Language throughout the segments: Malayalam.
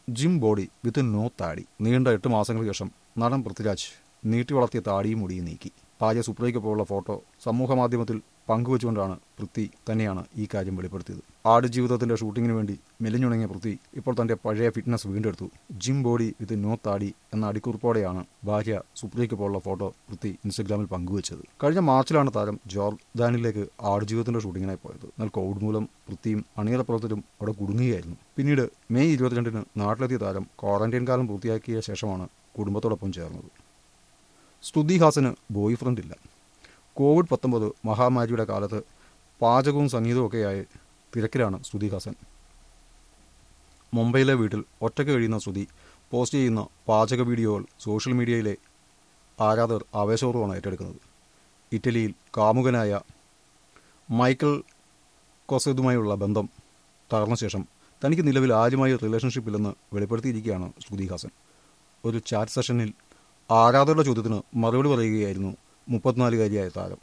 ജിം ബോഡി വിത്ത് നോ താടി നീണ്ട എട്ട് മാസങ്ങൾക്ക് ശേഷം നടൻ പൃഥ്വിരാജ് നീട്ടി വളർത്തിയ താടിയും മുടിയും നീക്കി ഭാര്യ സുപ്രിയയ്ക്കൊപ്പമുള്ള ഫോട്ടോ സമൂഹ മാധ്യമത്തിൽ പങ്കുവച്ചുകൊണ്ടാണ് പൃഥ്വി തന്നെയാണ് ഈ കാര്യം വെളിപ്പെടുത്തിയത് ആടുജീവിതത്തിന്റെ ഷൂട്ടിങ്ങിന് വേണ്ടി മെലിഞ്ഞുണങ്ങിയ പൃഥ്വി ഇപ്പോൾ തന്റെ പഴയ ഫിറ്റ്നസ് വീണ്ടെടുത്തു ജിം ബോഡി വിത്ത് നോ താടി എന്ന അടിക്കുറിപ്പോടെയാണ് ഭാര്യ സുപ്രിയയ്ക്കൊപ്പമുള്ള ഫോട്ടോ പൃഥ്വി ഇൻസ്റ്റഗ്രാമിൽ പങ്കുവച്ചത് കഴിഞ്ഞ മാർച്ചിലാണ് താരം ജോർദാനിലേക്ക് ആടുജീവിതത്തിന്റെ ഷൂട്ടിങ്ങിനായി പോയത് എന്നാൽ കോവിഡ് മൂലം പൃഥ്വിയും അണിയറ പ്രവർത്തകരും അവിടെ കുടുങ്ങുകയായിരുന്നു പിന്നീട് മെയ് ഇരുപത്തിരണ്ടിന് നാട്ടിലെത്തിയ താരം ക്വാറന്റൈൻ കാലം പൂർത്തിയാക്കിയ ശേഷമാണ് കുടുംബത്തോടൊപ്പം ചേർന്നത് സ്തുതി ഹാസന് ബോയ് ഫ്രണ്ട് ഇല്ല കോവിഡ് പത്തൊമ്പത് മഹാമാരിയുടെ കാലത്ത് പാചകവും സംഗീതവും ഒക്കെയായി തിരക്കിലാണ് സ്തുതി ഹാസൻ മുംബൈയിലെ വീട്ടിൽ ഒറ്റയ്ക്ക് കഴിയുന്ന ശ്രുതി പോസ്റ്റ് ചെയ്യുന്ന പാചക വീഡിയോകൾ സോഷ്യൽ മീഡിയയിലെ ആരാധകർ ആവേശപൂർവ്വമാണ് ഏറ്റെടുക്കുന്നത് ഇറ്റലിയിൽ കാമുകനായ മൈക്കിൾ കൊസേതുമായുള്ള ബന്ധം തകർന്ന ശേഷം തനിക്ക് നിലവിൽ ആരുമായി റിലേഷൻഷിപ്പില്ലെന്ന് വെളിപ്പെടുത്തിയിരിക്കുകയാണ് ശ്രുതി ഹാസൻ ഒരു ചാറ്റ് സെഷനിൽ ആരാധകരുടെ ചോദ്യത്തിന് മറുപടി പറയുകയായിരുന്നു മുപ്പത്തിനാലുകാരിയായ താരം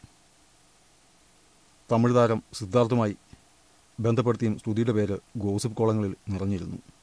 തമിഴ് താരം സിദ്ധാർത്ഥുമായി ബന്ധപ്പെടുത്തിയും ശ്രുതിയുടെ പേര് ഗോസിപ്പ് കോളങ്ങളിൽ നിറഞ്ഞിരുന്നു